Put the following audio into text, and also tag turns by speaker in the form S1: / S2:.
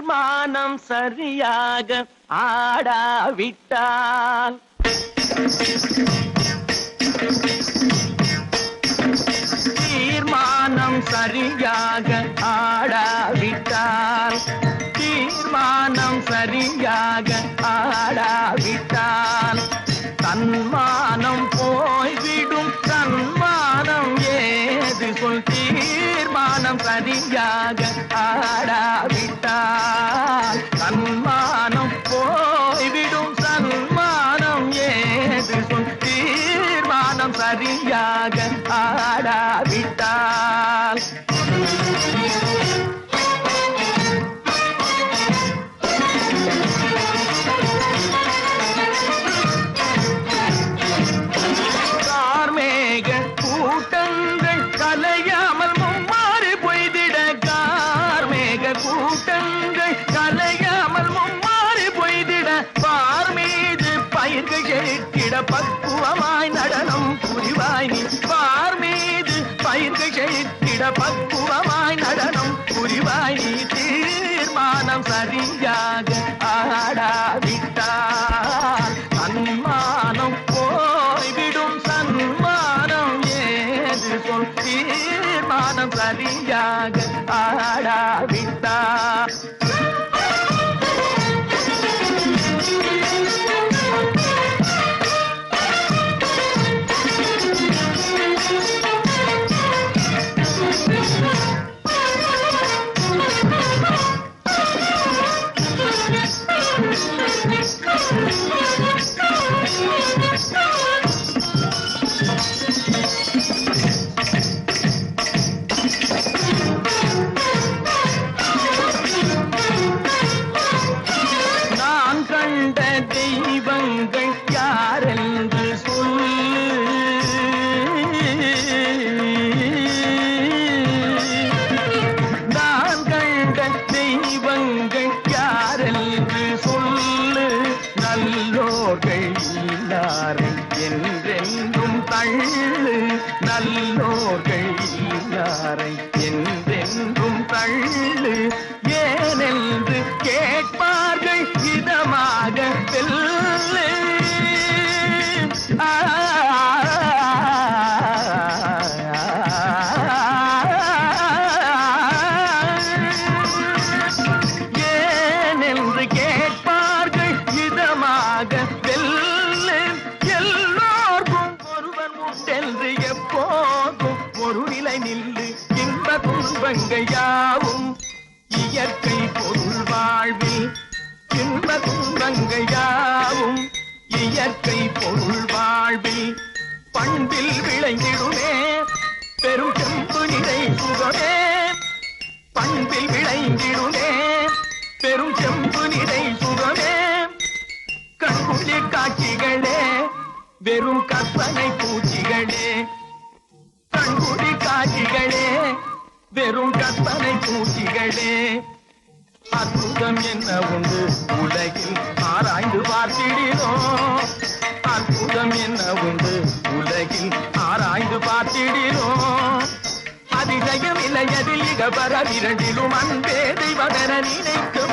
S1: தீர்மானம் சரியாக ஆடாவிட்டால் தீர்மானம் சரியாக ஆடாவிட்டால் தீர்மானம் சரியாக ஆடாவிட்டால் தன்மானம் போய்விடும் தன்மானம் ஏது சொல் தீர்மானம் சரியாக ஆடாவிட்டால் தன்மானம் போய்விடும் சன்மானம் ஏது சொல் தீர்மானம் சரியாக ஆடாவிட்டால் கார்மேக கூட்டங்கள் கலையாமல் மும்மாறி பொய்திட கார்மேக கூட்டங்கள் கலையாமல் மும்மாறி பொய்திட பார் மீது பயிர்கள் செழித்திட பக்குவமாய் நடனம் புரிவாய் நீ பார் மீது பயிர்கள் செழித்திட பக்குவமாய் நடனம் புரிவாய் நீ தீர்மானம் சரியாக ஆடாவிட்டால் சன்மானம் போய்விடும் சன்மானம் ஏது சொல் தீர்மானம் சரியாக ஆடாவிட்டால் நான் கண்ட தெய்வங்கள் யாரென்று சொல்லு நான் கண்ட தெய்வங்கள் யாரென்று சொல்லு நல்லோர்கள் இல்லாரை என்றென்றும் தள்ளு நல்லோர்கள் இல்லாரை என்றென்றும் தள்ளு ஏனென்று கேட்பார்கள் இதமாக வெல்லு ஏனென்று கேட்பார்கள் இதமாக வெல்லு எல்லோர்க்கும் ஒருவன் உண்டென்று எப்போதும் ஒரு நிலை நில்லு இன்ப துன்பங்கள் யாவும் இயற்கை பொருள் வாழ்வில் இன்ப துன்பங்கள் யாவும் இயற்கை பொருள் வாழ்வில் பண்பில் விளைந்திடுமே பெரும் செம்பு நிறை சுகமே பண்பில் விளைந்திடுமே பெரும் செம்பு நிறை சுகமே கண்குள்ளி காட்சிகளே வெறும் கற்பனை பூச்சிகளே கண்குடி காட்சிகளே வெறும் கற்பனை பூச்சிகளே அற்புதம் என்ன உண்டு உலகில் ஆராய்ந்து பார்த்திடினோம் அற்புதம் என்ன உண்டு உலகில் ஆராய்ந்து பார்த்திடினோம் அதிசயம் இல்லை அதில் இகபர இரண்டிலும் அன்பே தெய்வதென நினைக்கும்